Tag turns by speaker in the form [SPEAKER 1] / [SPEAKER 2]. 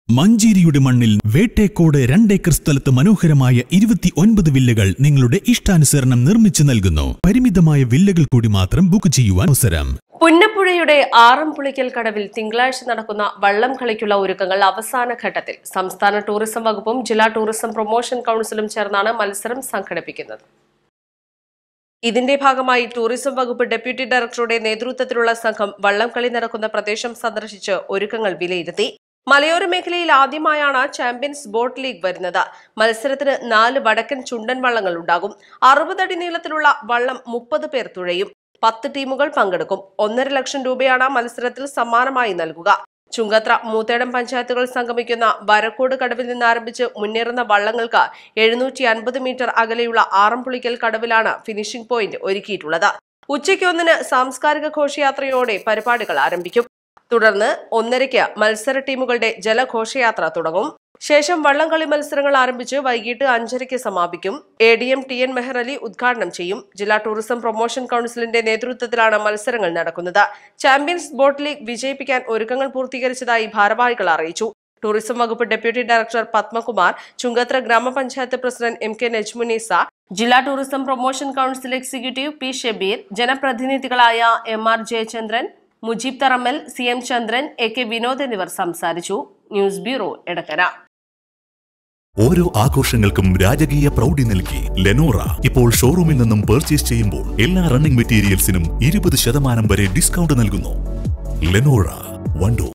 [SPEAKER 1] മഞ്ചേരിയുടെ മണ്ണിൽ വേട്ടേക്കോട് രണ്ടേക്കർ സ്ഥലത്ത് മനോഹരമായ ഇരുപത്തി ഒൻപത് വില്ലകൾ നിങ്ങളുടെ ഇഷ്ടാനുസരണം നിർമ്മിച്ചു നൽകുന്നു പരിമിതമായ വില്ലകൾ കൂടി മാത്രം ബുക്ക് ചെയ്യുവാൻ അവസരം
[SPEAKER 2] പുന്നപ്പുഴയുടെ ആറംപുളിക്കൽ കടവിൽ തിങ്കളാഴ്ച നടക്കുന്ന വള്ളം കളിക്കുള്ള ഒരുക്കങ്ങൾ അവസാന ഘട്ടത്തിൽ സംസ്ഥാന ടൂറിസം വകുപ്പും ജില്ലാ ടൂറിസം പ്രൊമോഷൻ കൗൺസിലും ചേർന്നാണ് മത്സരം സംഘടിപ്പിക്കുന്നത് ഇതിന്റെ ഭാഗമായി ടൂറിസം വകുപ്പ് ഡെപ്യൂട്ടി ഡയറക്ടറുടെ നേതൃത്വത്തിലുള്ള സംഘം വള്ളംകളി നടക്കുന്ന പ്രദേശം സന്ദർശിച്ച് ഒരുക്കങ്ങൾ വിലയിരുത്തി മലയോര മേഖലയിൽ ആദ്യമായാണ് ചാമ്പ്യൻസ് ബോട്ട് ലീഗ് വരുന്നത് മത്സരത്തിന് നാല് വടക്കൻ ചുണ്ടൻ വള്ളങ്ങൾ ഉണ്ടാകും അറുപതടി നീളത്തിലുള്ള വള്ളം മുപ്പത് പേർ തുഴയും പത്ത് ടീമുകൾ പങ്കെടുക്കും ഒന്നര ലക്ഷം രൂപയാണ് മത്സരത്തിൽ സമ്മാനമായി നൽകുക ചുങ്കത്ര മൂത്തേടം പഞ്ചായത്തുകൾ സംഗമിക്കുന്ന വരക്കോട് കടവിൽ നിന്ന് ആരംഭിച്ച് മുന്നേറുന്ന വള്ളങ്ങൾക്ക് എഴുന്നൂറ്റി അൻപത് മീറ്റർ അകലെയുള്ള ആറംപുളിക്കൽ കടവിലാണ് ഫിനിഷിംഗ് പോയിന്റ് ഒരുക്കിയിട്ടുള്ളത് ഉച്ചയ്ക്ക് ഒന്നിന് സാംസ്കാരിക ഘോഷയാത്രയോടെ പരിപാടികൾ ആരംഭിക്കും തുടർന്ന് ഒന്നരയ്ക്ക് മത്സര ടീമുകളുടെ ജലഘോഷയാത്ര തുടങ്ങും ശേഷം വള്ളംകളി മത്സരങ്ങൾ ആരംഭിച്ച് വൈകിട്ട് അഞ്ചരയ്ക്ക് സമാപിക്കും A D M T N Mehar Ali ഉദ്ഘാടനം ചെയ്യും ജില്ലാ ടൂറിസം പ്രൊമോഷൻ കൗൺസിലിന്റെ നേതൃത്വത്തിലാണ് മത്സരങ്ങൾ നടക്കുന്നത് ചാമ്പ്യൻസ് ബോട്ട് ലീഗ് വിജയിപ്പിക്കാൻ ഒരുക്കങ്ങൾ പൂർത്തീകരിച്ചതായി ഭാരവാഹികൾ അറിയിച്ചു ടൂറിസം വകുപ്പ് ഡെപ്യൂട്ടി ഡയറക്ടർ പത്മകുമാർ ചുങ്കത്ര ഗ്രാമപഞ്ചായത്ത് പ്രസിഡന്റ് എം കെ നജ്മുനീസ ജില്ലാ tourism promotion council executive P Shabeer ജനപ്രതിനിധികളായ M R Jayachandran Mujeeb Tharammal C M Chandran A K Vinod എന്നിവർ സംസാരിച്ചു ന്യൂസ് ബ്യൂറോ എടക്കര
[SPEAKER 3] ഓരോ ആഘോഷങ്ങൾക്കും രാജകീയ പ്രൗഢി നൽകി ലെനോറ ഇപ്പോൾ ഷോറൂമിൽ നിന്നും പർച്ചേസ് ചെയ്യുമ്പോൾ എല്ലാ റണ്ണിംഗ് മെറ്റീരിയൽസിനും ഇരുപത് ശതമാനം വരെ ഡിസ്കൗണ്ട് നൽകുന്നു ലെനോറ വണ്ടൂർ